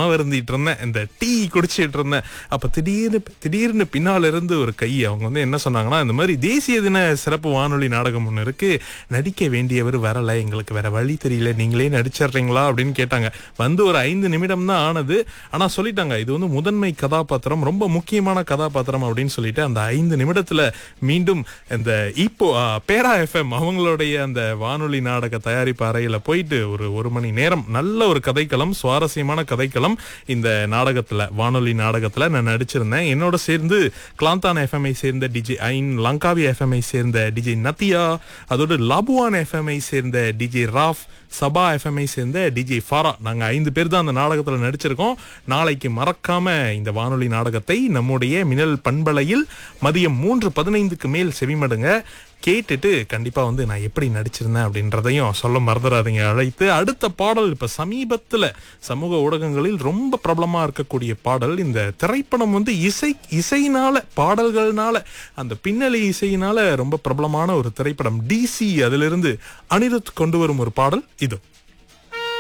உணவருந்திட்டு இருந்தேன் இந்த டீ குடிச்சிட்டு இருந்தேன் அப்ப திடீர்னு திடீர்னு பின்னால இருந்து ஒரு கை அவங்க வந்து என்ன சொன்னாங்கன்னா இந்த மாதிரி தேசிய தின சிறப்பு வானொலி நாடகம் ஒன்று இருக்கு நடிக்க வேண்டியவர் வரல எங்களுக்கு வேற வழி தெரியல நீங்களே நடிச்சிடுறீங்களா அப்படின்னு கேட்டாங்க வந்து ஒரு ஐந்து நிமிடம் தான் ஆனது ஆனா சொல்லிட்டாங்க இது வந்து முதன்மை கதாபாத்திரம் ரொம்ப முக்கியமான கதாபாத்திரம் அப்படின்னு சொல்லிட்டு அந்த ஐந்து நிமிடத்துல மீண்டும் இந்த இப்போ ஆ, பேரா எஃப்எம் அவங்களுடைய அந்த வானொலி நாடக தயாரிப்பு அறையில போயிட்டு ஒரு ஒரு மணி நேரம் நல்ல ஒரு கதைக்களம் சுவாரஸ்யமான கதைக்களம் இந்த நாடகத்துல வானொலி நாடகத்துல நான் நடிச்சிருந்தேன் என்னோட சேர்ந்து கிளாந்தான் எஃப்எம்ஐ சேர்ந்த டிஜே ஐன் லங்காவி எஃப்எம்ஐ சேர்ந்த டிஜே நத்தியா அதோடு லாபுவான் எஃப்எம்ஐ சேர்ந்த டிஜே ராஃப் சபா எஃப்எம்ஐ சேர்ந்த டிஜே ஃபாரா நாங்க ஐந்து பேர் தான் அந்த நாடகத்துல நடிச்சிருக்கோம் நாளைக்கு மறக்காம இந்த வானொலி நாடகத்தை நம்முடைய மின்னல் பண்பலையில் மதியம் மூன்று பதினைந்துக்கு மேல் செவிமடுங்க கேட்டுட்டு கண்டிப்பா வந்து நான் எப்படி நடிச்சிருந்தேன் அப்படின்றதையும் சொல்ல மறந்துடாதீங்க அழைத்து அடுத்த பாடல் இப்ப சமீபத்துல சமூக ஊடகங்களில் ரொம்ப பிரபலமா இருக்கக்கூடிய பாடல் இந்த திரைப்படம் வந்து இசை இசையினால பாடல்கள்னால அந்த பின்னணி இசையினால ரொம்ப பிரபலமான ஒரு திரைப்படம் டிசி அதிலிருந்து அனிருத் கொண்டு வரும் ஒரு பாடல் இது